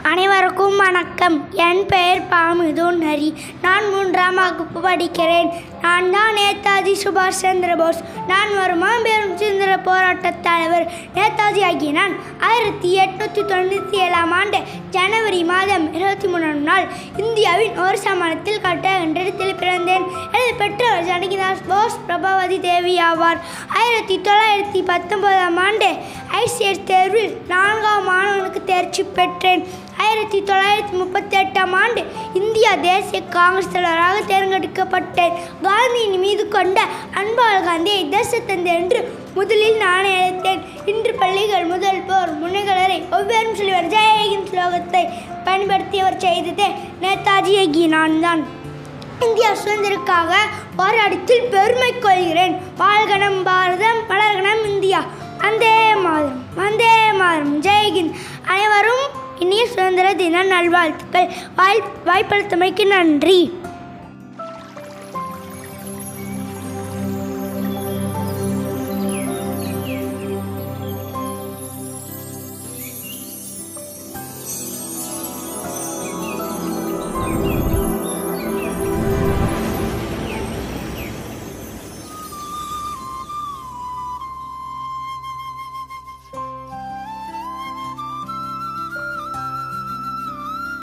அனைவருக்கும் வணக்கம் என் பெயர் பாமிதுன் ஹரி நான் மூன்றாம் வகுப்பு படிக்கிறேன் நான் தான் நேதாஜி சுபாஷ் சந்திர போஸ் நான் ஒரு மாபெரும் சுதந்திர போராட்ட தலைவர் நேதாஜி ஆகிய நான் ஆயிரத்தி எட்நூற்றி தொண்ணூற்றி ஏழாம் ஆண்டு ஜனவரி மாதம் இருபத்தி மூணாம் நாள் இந்தியாவின் ஒரு சமணத்தில் கட்ட என்ற இடத்தில் பிறந்தேன் எனது பெற்றோர் ஜனகிதாஸ் போஸ் பிரபாவதி தேவி ஆவார் ஆயிரத்தி தொள்ளாயிரத்தி பத்தொன்பதாம் ஆண்டு ஐசிஎஸ் தேர்வில் நான்காம் மாணவனுக்கு தேர்ச்சி பெற்றேன் ஆயிரத்தி தொள்ளாயிரத்தி முப்பத்தி எட்டாம் ஆண்டு இந்தியா தேசிய காங்கிரஸ் தலைவராக தேர்ந்தெடுக்கப்பட்டேன் காந்தியின் மீது கொண்ட அன்பால் காந்தியை தேசத்தந்தை என்று முதலில் நான் அழைத்தேன் இன்று பள்ளிகள் முதல் போர் முனைகளரை ஒவ்வொரு சொல்லுவர் ஜெயஹிந்த் ஸ்லோகத்தை பயன்படுத்தியவர் செய்ததே நேதாஜி ஆகிய நான் தான் இந்தியா சுதந்திரக்காக போராட்டத்தில் பெருமை கொள்கிறேன் வாழ்கணம் பாரதம் வளர்கணம் இந்தியா வந்தே மாதம் வந்தே மாதம் ஜெய்ஹிந்த் அனைவரும் இனிய சுதந்திர தின நல்வாழ்த்துக்கள் வாய் வாய்ப்பளித்தமைக்கு நன்றி